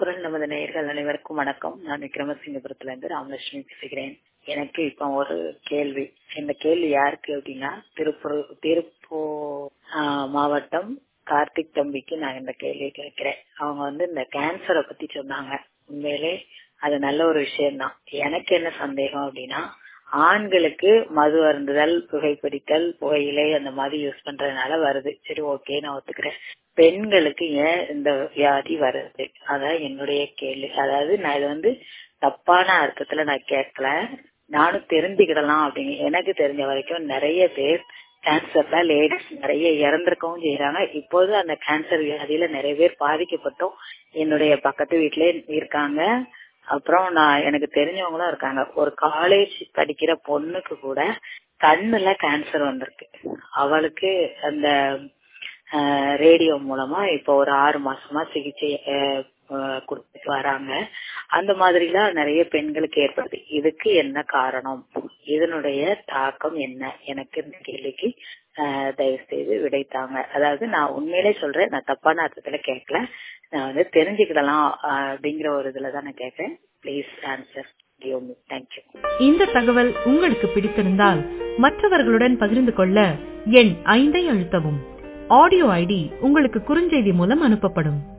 குரல் நமது நேயர்கள் அனைவருக்கும் வணக்கம் நான் விக்ரமசிங்கபுரத்துல இருந்து ராமலட்சுமி பேசுகிறேன் எனக்கு இப்ப ஒரு கேள்வி இந்த கேள்வி யாருக்கு அப்படின்னா திருப்பூர் திருப்பூர் ஆஹ், மாவட்டம் கார்த்திக் தம்பிக்கு நான் இந்த கேள்வி கேட்கிறேன் அவங்க வந்து இந்த கேன்சரை பத்தி சொன்னாங்க உண்மையிலே அது நல்ல ஒரு விஷயம்தான் எனக்கு என்ன சந்தேகம் அப்படின்னா ஆண்களுக்கு மது அருந்துதல் புகைப்பிடித்தல் புகையிலை அந்த மாதிரி யூஸ் பண்றதுனால வருது சரி ஓகே நான் ஒத்துக்கிறேன் பெண்களுக்கு ஏன் இந்த வியாதி வருது அதான் என்னுடைய கேள்வி அதாவது நான் இது வந்து தப்பான அர்த்தத்துல நான் கேட்கல நானும் தெரிஞ்சுக்கிடலாம் அப்படின்னு எனக்கு தெரிஞ்ச வரைக்கும் நிறைய பேர் கேன்சர்ல லேடிஸ் நிறைய இறந்திருக்கவும் செய்யறாங்க இப்போது அந்த கேன்சர் வியாதியில நிறைய பேர் பாதிக்கப்பட்டும் என்னுடைய பக்கத்து வீட்டிலே இருக்காங்க அப்புறம் நான் எனக்கு தெரிஞ்சவங்களும் இருக்காங்க ஒரு காலேஜ் படிக்கிற பொண்ணுக்கு கூட கண்ணுல கேன்சர் வந்திருக்கு அவளுக்கு அந்த ரேடியோ மூலமா இப்போ ஒரு ஆறு மாசமா சிகிச்சை அஹ், அஹ், கொடுத்துட்டு வராங்க அந்த மாதிரிலாம் நிறைய பெண்களுக்கு ஏற்படுது இதுக்கு என்ன காரணம் இதனுடைய தாக்கம் என்ன எனக்கு இந்த கேள்விக்கு அஹ், தயவு செய்து விடைத்தாங்க அதாவது நான் உண்மையிலே சொல்றேன் நான் தப்பான அர்த்தத்துல கேட்கல நான் வந்து தெரிஞ்சுக்கிடலாம் அஹ், அப்படிங்கிற ஒரு இதுல தான் நான் கேட்கறேன் please answer give me thank you இந்த தகவல் உங்களுக்கு பிடித்திருந்தால் மற்றவர்களுடன் பகிர்ந்து கொள்ள எண் ஐந்தை அழுத்தவும் ஆடியோ ஐடி உங்களுக்கு குறுஞ்செய்தி மூலம் அனுப்பப்படும்